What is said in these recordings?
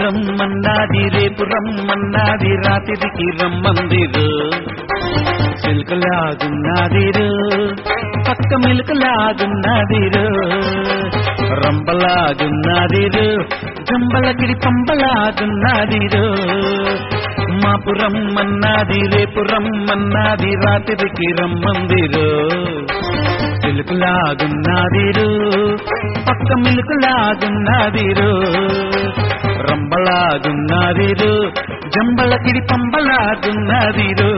రమ్మన్నాది రేపు రమ్మన్నాది రాత్రికి రమ్మందిరు చిలుకలాగున్నాదిరు పక్క మిలుకలాగున్నాదిరు రంబలాగున్నాదిరు జంబలకిడి పంబలాగున్నాదిరు మాపు రమ్మన్నాది రేపు రమ్మన్నాది రాత్రికి రమ్మందిరు చిలుకులాగున్నాదిరు పక్క మిలుకులాగున్నాదిరు రంబలాగున్నాదిరు జంబలకిడి పంబలాగున్నాదిరు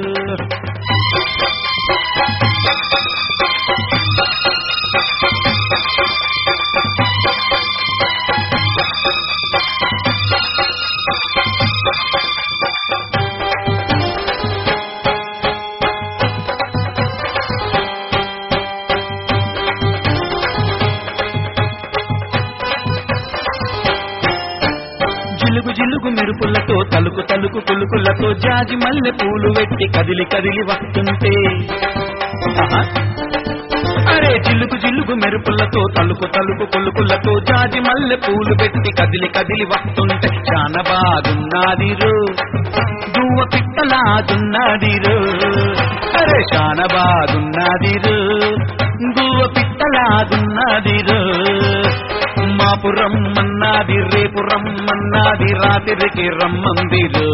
జిలుగు జిలుగు మెరుపులతో తలుకు తలుకు కులుకులతో జాజి మల్లె పూలు వెట్టి కదిలి కదిలి వస్తుంటే ఆహా. అరే జిలుగు జిలుగు మెరుపులతో తలుకు తలుకు కొలుకులతో జాజి మల్లె పూలు పెట్టి కదిలి కదిలి వస్తుంటే చాలా బాగున్నాదిరు గువ్వ పిట్టలాగున్నాదిరు అరే చాలా బాగున్నాదిరు గువ్వ పిట్టలాగున్నాదిరు మాపు రమ్మన్నాది రేపు రమ్మన్నాది రాత్రికి రమ్మందిరు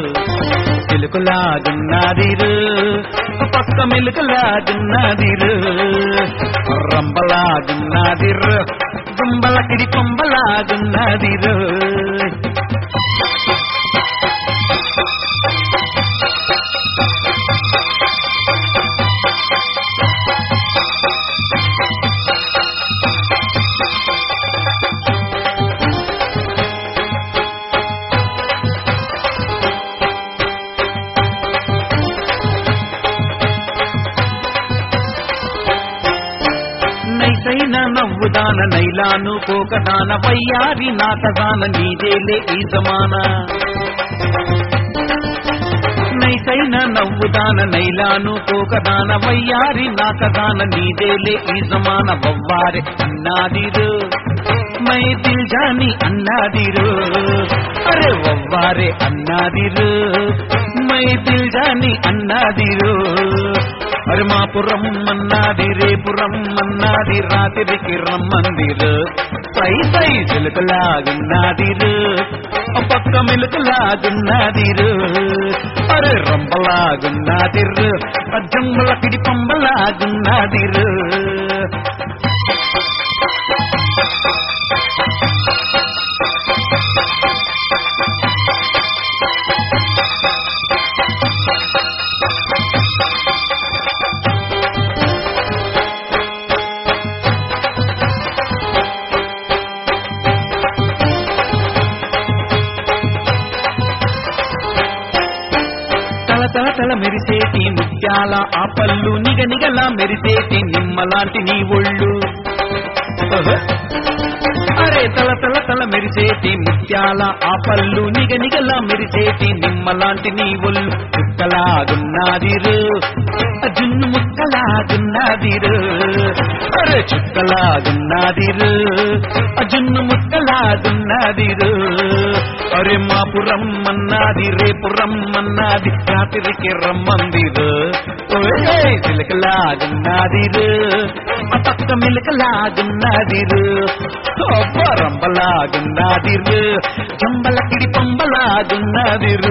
చిలుకులాగున్నాదిరు పక్క మెలుకలాగున్నాదిరు రంబలాగున్నాదిరు గుంబలకిడి కొంబలాగున్నాదిరు నైసైన నవ్వుదాన నైలాను కోకదాన వయ్యారి నాటదాన నీదేలే ఈ జమానా నైసైన నవ్వుదాన నైలాను కోకదాన వయ్యారి నాకదాన నీదేలే ఈ జమాన వవ్వారే అన్నాదిరు మై దిల్ జాని అన్నాదిరు అరే వవ్వారే అన్నాదిరు మై దిల్ జాని అన్నాదిరు అరే మాపు రమ్మన్నాది రేపు రమ్మన్నాది రాత్రికి రమ్మందిరు సై సై చిలుకలాగున్నాదిరు పక్క మిలుకలాగున్నాదిరు అరే రంబలాగున్నాదిరు జంబల పిడి పంబలాగున్నాదిరు తల తల తల మెరిసేటి ముత్యాల ఆ పళ్ళు నిగ నిగలా మెరిసేటి నిమ్మలాంటి నీ ఒళ్ళు ఓహో. అరే తల తల తల మెరిసేటి ముత్యాల ఆ పళ్ళు నిగ నిగలా మెరిసేటి నిమ్మలాంటి నీ ఒళ్ళు చుక్కలాగున్నాదిరు జున్ను ముక్కలాగున్నాదిరు అరే చుక్కలాగున్నాదిరు జున్ను ముక్కలాగున్నాదిరు అరే మాపు రమ్మన్నాది రేపు రమ్మన్నాది రాత్రికి రమ్మందిరు ఓయ్ చిలకలాగున్నాదిరు ఆ పక్క మిలకలాగున్నాదిరు రంబలాగున్నాదిరు జంబలకిడి పంబలాగున్నాదిరు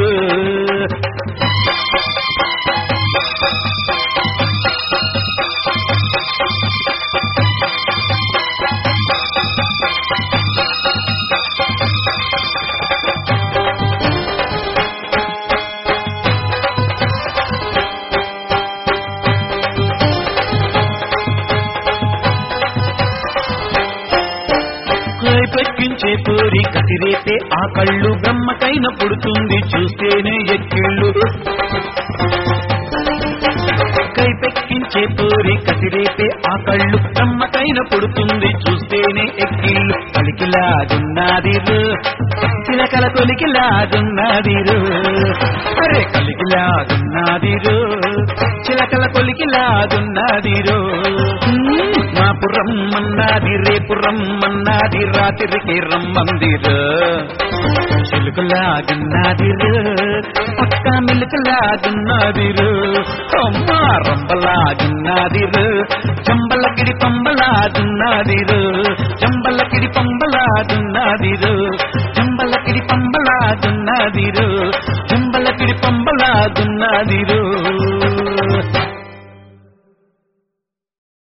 పెక్కించే కోరి కసిరేతే ఆ కళ్ళు బ్రహ్మకైన పుడుతుంది చూస్తేనే ఎక్కిళ్ళు కై పెక్కించే పోరి కసిరేపే ఆ కళ్ళు బ్రహ్మకైన పుడుతుంది చూస్తేనే ఎక్కిళ్ళు కలికిలాగున్నాదిరు చిలకల కొలికిలాగున్నాదిరు అరే కలికిలాగున్నాదిరు చిలకల కొలికిలాగున్నాదిరు మా కాపురం అన్నది రేపు రమ్మన్నది రాత్రికి రమ్మందిరు చిలుకలాగున్నదిరు పక్క మిలుకలాగున్నదిరు అమ్మ రంబలాగున్నదిరు చంబలకిడి పంబలాగున్నదిరు చంబలకిడి పంబలాగున్నదిరు చంబలకిడి పంబలాగున్నదిరు చంబలకిడి పంబలాగున్నదిరు